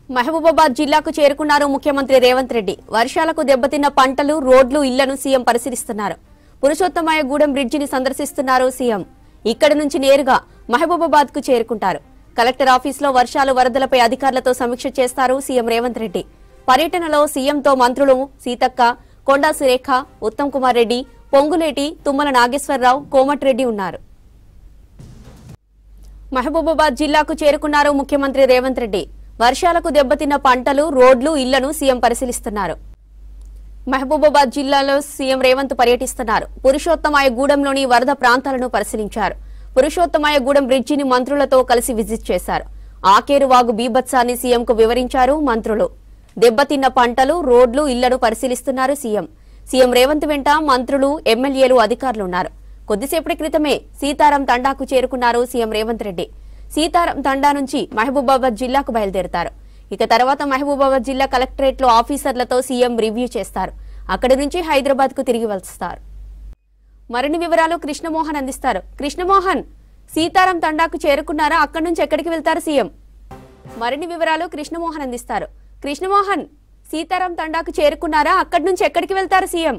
మహబూబాబాద్ జిల్లాకు చేరుకున్నారు ముఖ్యమంత్రి రేవంత్ రెడ్డి వర్షాలకు దెబ్బతిన్న పంటలు రోడ్లు ఇళ్లను సీఎం పరిశీలిస్తున్నారు పురుషోత్తమయ్య గూడెం బ్రిడ్జిని సందర్శిస్తున్నారు సీఎం ఇక్కడి నుంచి నేరుగా మహబూబాబాద్ కు చేరుకుంటారు కలెక్టర్ ఆఫీసులో వర్షాలు వరదలపై అధికారులతో సమీక్ష చేస్తారు సీఎం రేవంత్ రెడ్డి పర్యటనలో సీఎంతో మంత్రులు సీతక్క కొండా సురేఖ ఉత్తమ్ కుమార్ రెడ్డి పొంగులేటి తుమ్మల నాగేశ్వరరావు కోమటిరెడ్డి ఉన్నారు మహబూబాబాద్ జిల్లాకు చేరుకున్నారు ముఖ్యమంత్రి రేవంత్ రెడ్డి వర్షాలకు దెబ్బతిన్న పంటలు రోడ్లు ఇళ్లను సీఎం పరిశీలిస్తున్నారు మహబూబాబాద్ జిల్లాలో సీఎం రేవంత్ పర్యటిస్తున్నారు పురుషోత్తమాయ గూడెంలోని వరద ప్రాంతాలను పరిశీలించారు పురుషోత్తమాయ గూడెం బ్రిడ్జిని మంత్రులతో కలిసి విజిట్ చేశారు ఆకేరు వాగు బీభత్సాన్ని సీఎంకు వివరించారు మంత్రులు దెబ్బతిన్న పంటలు రోడ్లు ఇళ్లను పరిశీలిస్తున్నారు సీఎం సీఎం రేవంత్ వెంట మంత్రులు ఎమ్మెల్యేలు అధికారులు ఉన్నారు కొద్దిసేపటి క్రితమే సీతారాం తండాకు చేరుకున్నారు సీఎం రేవంత్ రెడ్డి సీతారాం తండా నుంచి మహబూబాబాద్ జిల్లాకు బయలుదేరుతారు ఇక తర్వాత మహబూబాబాద్ జిల్లా కలెక్టరేట్ లో ఆఫీసర్లతో సీఎం రివ్యూ చేస్తారు అక్కడి నుంచి హైదరాబాద్ కు తిరిగి వస్తారు మరిన్ని వివరాలు కృష్ణమోహన్ అందిస్తారు కృష్ణమోహన్ సీతారాం తండాకు చేరుకున్నారా అక్కడి నుంచి ఎక్కడికి వెళ్తారు సీఎం మరిన్ని వివరాలు కృష్ణమోహన్ అందిస్తారు కృష్ణమోహన్ సీతారాం తండాకు చేరుకున్నారా అక్కడి నుంచి ఎక్కడికి వెళ్తారు సీఎం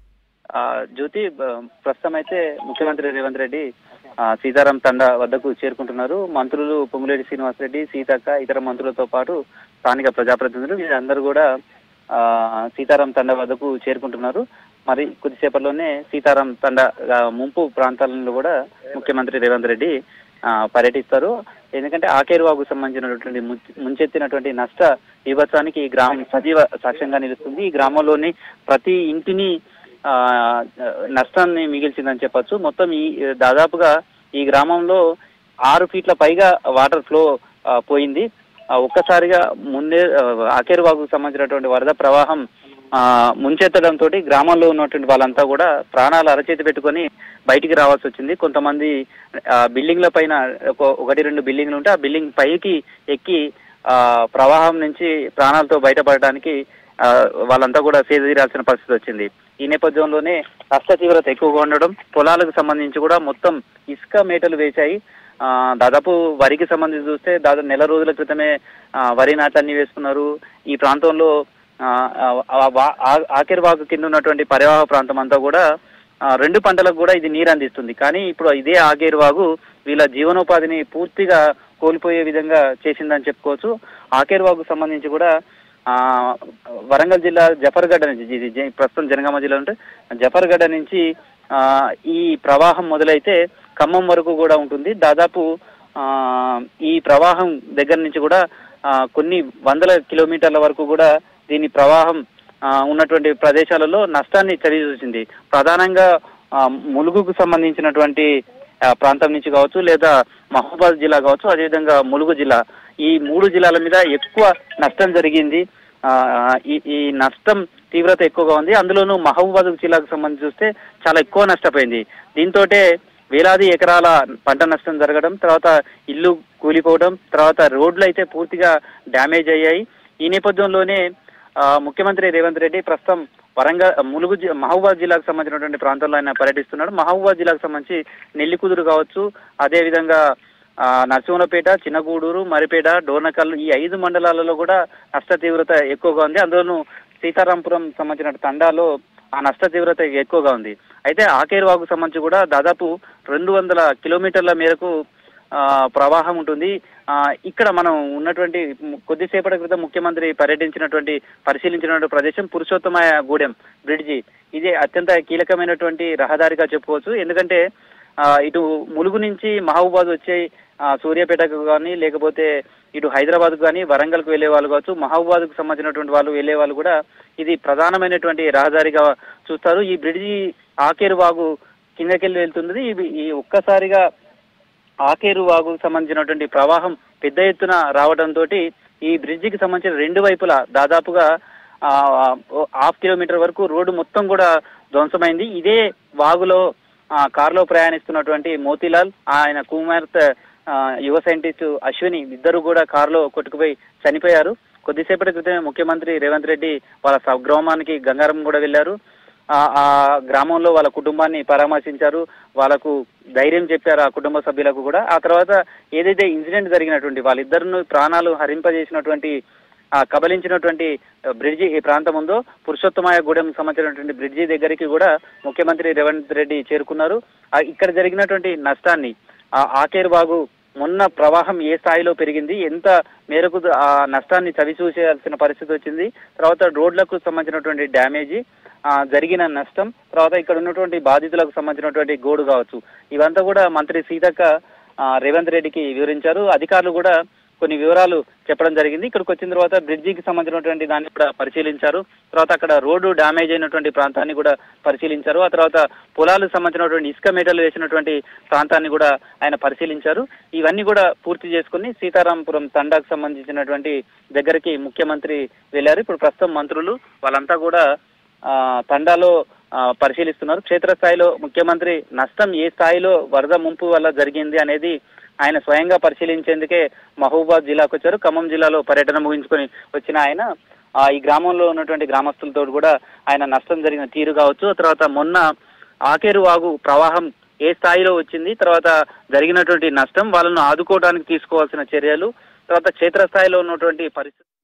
ఆ, జ్యోతి బ- ప్రస్తుతం అయితే ముఖ్యమంత్రి రేవంత్ రెడ్డి ఆ, సీతారాం తండా వద్దకు చేరుకుంటున్నారు మంత్రులు పొంగులేటి శ్రీనివాసరెడ్డి సీతక్క ఇతర మంత్రులతో పాటు స్థానిక ప్రజాప్రతినిధులు వీరందరూ కూడా ఆ, సీతారాం తండా వద్దకు చేరుకుంటున్నారు మరి కొద్దిసేపట్లోనే సీతారాం తండా ఆ, ముంపు ప్రాంతాలలో కూడా ముఖ్యమంత్రి రేవంత్ రెడ్డి ఆ, పర్యటిస్తారు ఎందుకంటే ఆకేరువాకు సంబంధించినటువంటి ముంచె- ముంచెత్తినటువంటి నష్ట విభత్సానికి ఈ గ్రామం సజీవ సాక్ష్యంగా నిలుస్తుంది ఈ గ్రామంలోని ప్రతి ఇంటిని ఆ నష్టాన్ని మిగిల్చిందని చెప్పొచ్చు మొత్తం ఈ దాదాపుగా ఈ గ్రామంలో ఆరు ఫీట్ల పైగా వాటర్ ఫ్లో ఆ, పోయింది ఆ, ఒక్కసారిగా ముందే ఆ, ఆకేరువాగుకు సంబంధించినటువంటి వరద ప్రవాహం ఆ, ముంచెత్తడంతో గ్రామంలో ఉన్నటువంటి వాళ్ళంతా కూడా ప్రాణాలు అరచేతి పెట్టుకొని బయటికి రావాల్సి వచ్చింది కొంతమంది ఆ, బిల్డింగ్ల పైన ఒక- ఒకటి రెండు బిల్డింగ్లు ఉంటే ఆ బిల్డింగ్ పైకి ఎక్కి ఆ, ప్రవాహం నుంచి ప్రాణాలతో బయటపడడానికి ఆ, వాళ్ళంతా కూడా సేద తీరాల్సిన పరిస్థితి వచ్చింది ఈ నేపథ్యంలోనే నష్ట తీవ్రత ఎక్కువగా ఉండడం పొలాలకు సంబంధించి కూడా మొత్తం ఇసుక మేటలు వేశాయి ఆ, దాదాపు వరికి సంబంధించి చూస్తే దాదాపు నెల రోజుల క్రితమే ఆ, వరి నాట్లన్నీ వేసుకున్నారు ఈ ప్రాంతంలో ఆ, ఆ, వా- ఆ- ఆఖరి కింద ఉన్నటువంటి పరివాహ ప్రాంతం అంతా కూడా ఆ, రెండు పంటలకు కూడా ఇది నీరు అందిస్తుంది కానీ ఇప్పుడు ఇదే ఆగేరు వాగు వీళ్ళ జీవనోపాధిని పూర్తిగా కోల్పోయే విధంగా చేసిందని చెప్పుకోవచ్చు ఆకేరు వాగుకు సంబంధించి కూడా ఆ వరంగల్ జిల్లా జఫర్గడ్డ నుంచి ఇది జ- ప్రస్తుతం జనగామ జిల్లా ఉంటే జఫర్గడ్డ నుంచి ఆ ఈ ప్రవాహం మొదలైతే ఖమ్మం వరకు కూడా ఉంటుంది దాదాపు ఆ ఈ ప్రవాహం దగ్గర నుంచి కూడా ఆ, కొన్ని వందల కిలోమీటర్ల వరకు కూడా దీని ప్రవాహం ఆ, ఉన్నటువంటి ప్రదేశాలలో నష్టాన్ని చవి చూసింది ప్రధానంగా ఆ, ములుగుకు సంబంధించినటువంటి ఆ, ప్రాంతం నుంచి కావచ్చు లేదా మహబూబాద్ జిల్లా కావచ్చు అదేవిధంగా ములుగు జిల్లా ఈ మూడు జిల్లాల మీద ఎక్కువ నష్టం జరిగింది ఆ, ఈ ఈ నష్టం తీవ్రత ఎక్కువగా ఉంది అందులోనూ మహబూబాద్ జిల్లాకు సంబంధించి చూస్తే చాలా ఎక్కువ నష్టపోయింది దీంతో వేలాది ఎకరాల పంట నష్టం జరగడం తర్వాత ఇల్లు కూలిపోవడం తర్వాత రోడ్లు అయితే పూర్తిగా డ్యామేజ్ అయ్యాయి ఈ నేపథ్యంలోనే ఆ, ముఖ్యమంత్రి రేవంత్ రెడ్డి ప్రస్తుతం వరంగల్ ములుగు జి- మహబూబాద్ జిల్లాకు సంబంధించినటువంటి ప్రాంతాల్లో ఆయన పర్యటిస్తున్నాడు మహబూబాద్ జిల్లాకు సంబంధించి నెల్లికుదురు కావచ్చు అదేవిధంగా ఆ, నరసింహులపేట చిన్నగూడూరు మరిపేట డోర్నకల్ ఈ ఐదు మండలాలలో కూడా నష్ట తీవ్రత ఎక్కువగా ఉంది అందులోనూ సీతారాంపురం సంబంధించిన తండాలో ఆ నష్ట తీవ్రత ఎక్కువగా ఉంది అయితే ఆకేరు వాగు సంబంధించి కూడా దాదాపు రెండు వందల కిలోమీటర్ల మేరకు ఆ, ప్రవాహం ఉంటుంది ఆ, ఇక్కడ మనం ఉన్నటువంటి ము- కొద్దిసేపటి క్రితం ముఖ్యమంత్రి పర్యటించినటువంటి పరిశీలించినటువంటి ప్రదేశం పురుషోత్తమ గూడెం బ్రిడ్జి ఇది అత్యంత కీలకమైనటువంటి రహదారిగా చెప్పుకోవచ్చు ఎందుకంటే ఆ, ఇటు ములుగు నుంచి మహబూబాద్ వచ్చే ఆ, సూర్యాపేటకు కానీ లేకపోతే ఇటు హైదరాబాద్ కానీ వరంగల్కు వెళ్ళే వాళ్ళు కావచ్చు మహబూబాద్కు సంబంధించినటువంటి వాళ్ళు వెళ్ళే వాళ్ళు కూడా ఇది ప్రధానమైనటువంటి రహదారిగా చూస్తారు ఈ బ్రిడ్జి ఆకేరు వాగు కిందకెళ్ళి వెళ్తుంది ఇది ఈ ఒక్కసారిగా ఆకేరు వాగుకు సంబంధించినటువంటి ప్రవాహం పెద్ద ఎత్తున రావడంతో ఈ బ్రిడ్జికి సంబంధించిన రెండు వైపులా దాదాపుగా ఆ, ఓ హాఫ్ కిలోమీటర్ వరకు రోడ్డు మొత్తం కూడా ధ్వంసమైంది ఇదే వాగులో ఆ, కారులో ప్రయాణిస్తున్నటువంటి మోతీలాల్ ఆయన కుమార్తె ఆ, యువ సైంటిస్ట్ అశ్విని ఇద్దరు కూడా కారులో కొట్టుకుపోయి చనిపోయారు కొద్దిసేపటి క్రితమే ముఖ్యమంత్రి రేవంత్ రెడ్డి వాళ్ళ స్వగ్రామానికి గంగారం కూడా వెళ్ళారు ఆ ఆ గ్రామంలో వాళ్ళ కుటుంబాన్ని పరామర్శించారు వాళ్ళకు ధైర్యం చెప్పారు ఆ కుటుంబ సభ్యులకు కూడా ఆ తర్వాత ఏదైతే ఇన్సిడెంట్ జరిగినటువంటి వాళ్ళిద్దరిని ప్రాణాలు హరింపజేసినటువంటి ఆ కబలించినటువంటి ఆ, బ్రిడ్జి ఈ ప్రాంతం ఉందో పురుషోత్తమాయగూడెం సంబంధించినటువంటి బ్రిడ్జి దగ్గరికి కూడా ముఖ్యమంత్రి రేవంత్ రెడ్డి చేరుకున్నారు ఆ, ఇక్కడ జరిగినటువంటి నష్టాన్ని ఆ ఆకేరు బాగు మొన్న ప్రవాహం ఏ స్థాయిలో పెరిగింది ఎంత మేరకు ఆ నష్టాన్ని చవి చూసేయాల్సిన పరిస్థితి వచ్చింది తర్వాత రోడ్లకు సంబంధించినటువంటి డ్యామేజీ ఆ, జరిగిన నష్టం తర్వాత ఇక్కడ ఉన్నటువంటి బాధితులకు సంబంధించినటువంటి గోడు కావచ్చు ఇవంతా కూడా మంత్రి సీతక్క ఆ, రేవంత్ రెడ్డికి వివరించారు అధికారులు కూడా కొన్ని వివరాలు చెప్పడం జరిగింది ఇక్కడికి వచ్చిన తర్వాత బ్రిడ్జికి సంబంధించినటువంటి దాన్ని కూడా పరిశీలించారు తర్వాత అక్కడ రోడ్డు డ్యామేజ్ అయినటువంటి ప్రాంతాన్ని కూడా పరిశీలించారు ఆ తర్వాత పొలాలకు సంబంధించినటువంటి ఇసుక మేటలు వేసినటువంటి ప్రాంతాన్ని కూడా ఆయన పరిశీలించారు ఇవన్నీ కూడా పూర్తి చేసుకుని సీతారాంపురం తండాకు సంబంధించినటువంటి దగ్గరికి ముఖ్యమంత్రి వెళ్ళారు ఇప్పుడు ప్రస్తుతం మంత్రులు వాళ్ళంతా కూడా ఆ, తండాలో ఆ, పరిశీలిస్తున్నారు క్షేత్రస్థాయిలో ముఖ్యమంత్రి నష్టం ఏ స్థాయిలో వరద ముంపు వల్ల జరిగింది అనేది ఆయన స్వయంగా పరిశీలించేందుకే మహబూబాద్ జిల్లాకు వచ్చారు ఖమ్మం జిల్లాలో పర్యటన ముగించుకొని వచ్చిన ఆయన ఆ, ఈ గ్రామంలో ఉన్నటువంటి గ్రామస్తులతో కూడా ఆయన నష్టం జరిగిన తీరు కావచ్చు ఆ తర్వాత మొన్న ఆకేరు వాగు ప్రవాహం ఏ స్థాయిలో వచ్చింది తర్వాత జరిగినటువంటి నష్టం వాళ్ళను ఆదుకోవడానికి తీసుకోవాల్సిన చర్యలు తర్వాత క్షేత్రస్థాయిలో ఉన్నటువంటి పరిస్థితి